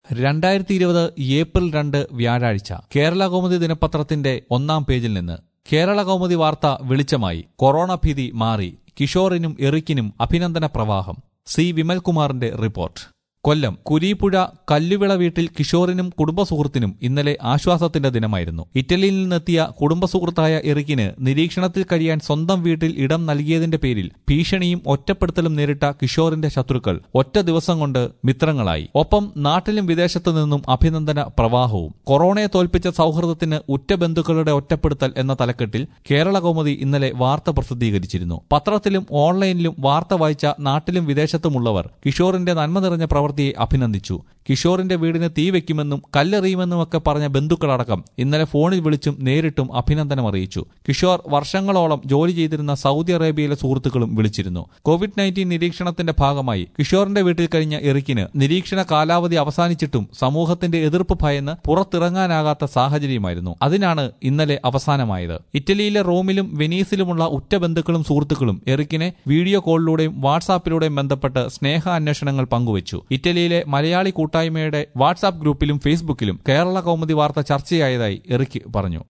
രണ്ടായിരത്തി ഇരുപത് ഏപ്രിൽ രണ്ട് വ്യാഴാഴ്ച കേരള കൗമുദി ദിനപത്രത്തിന്റെ ഒന്നാം പേജിൽ നിന്ന് കേരള കൗമുദി വാർത്ത വെളിച്ചമായി കൊറോണ ഭീതി മാറി കിഷോറിനും എറിക്കിനും അഭിനന്ദന പ്രവാഹം സി വിമൽകുമാറിന്റെ റിപ്പോർട്ട് കൊല്ലം കുരീപ്പുഴ കല്ലുവിള വീട്ടിൽ കിഷോറിനും കുടുംബസുഹൃത്തിനും ഇന്നലെ ആശ്വാസത്തിന്റെ ദിനമായിരുന്നു ഇറ്റലിയിൽ നിന്നെത്തിയ കുടുംബസുഹൃത്തായ എറിക്കിന് നിരീക്ഷണത്തിൽ കഴിയാൻ സ്വന്തം വീട്ടിൽ ഇടം നൽകിയതിന്റെ പേരിൽ ഭീഷണിയും ഒറ്റപ്പെടുത്തലും നേരിട്ട കിഷോറിന്റെ ശത്രുക്കൾ ഒറ്റ ദിവസം കൊണ്ട് മിത്രങ്ങളായി ഒപ്പം നാട്ടിലും വിദേശത്തു നിന്നും അഭിനന്ദന പ്രവാഹവും കൊറോണയെ തോൽപ്പിച്ച സൗഹൃദത്തിന് ഉറ്റ ബന്ധുക്കളുടെ ഒറ്റപ്പെടുത്തൽ എന്ന തലക്കെട്ടിൽ കേരള കൗമുദി ഇന്നലെ വാർത്ത പ്രസിദ്ധീകരിച്ചിരുന്നു പത്രത്തിലും ഓൺലൈനിലും വാർത്ത വായിച്ച നാട്ടിലും വിദേശത്തുമുള്ളവർ കിഷോറിന്റെ നന്മ നിറഞ്ഞ പ്രവർത്തിയെ അഭിനന്ദിച്ചു കിഷോറിന്റെ വീടിന് തീ വെക്കുമെന്നും കല്ലെറിയുമെന്നുമൊക്കെ പറഞ്ഞ ബന്ധുക്കളടക്കം ഇന്നലെ ഫോണിൽ വിളിച്ചും നേരിട്ടും അഭിനന്ദനം അറിയിച്ചു കിഷോർ വർഷങ്ങളോളം ജോലി ചെയ്തിരുന്ന സൗദി അറേബ്യയിലെ സുഹൃത്തുക്കളും വിളിച്ചിരുന്നു കോവിഡ് നയൻറ്റീൻ നിരീക്ഷണത്തിന്റെ ഭാഗമായി കിഷോറിന്റെ വീട്ടിൽ കഴിഞ്ഞ എറിക്കിന് നിരീക്ഷണ കാലാവധി അവസാനിച്ചിട്ടും സമൂഹത്തിന്റെ എതിർപ്പ് ഭയന്ന് പുറത്തിറങ്ങാനാകാത്ത സാഹചര്യമായിരുന്നു അതിനാണ് ഇന്നലെ അവസാനമായത് ഇറ്റലിയിലെ റോമിലും വെനീസിലുമുള്ള ഉറ്റ ബന്ധുക്കളും സുഹൃത്തുക്കളും എറിക്കിനെ വീഡിയോ കോളിലൂടെയും വാട്സാപ്പിലൂടെയും ബന്ധപ്പെട്ട് സ്നേഹ അന്വേഷണങ്ങൾ പങ്കുവച്ചു ഇറ്റലിയിലെ മലയാളി കൂട്ടായ്മയുടെ വാട്സാപ്പ് ഗ്രൂപ്പിലും ഫേസ്ബുക്കിലും കേരള കൗമുദി വാർത്ത ചർച്ചയായതായി എറിക്ക് പറഞ്ഞു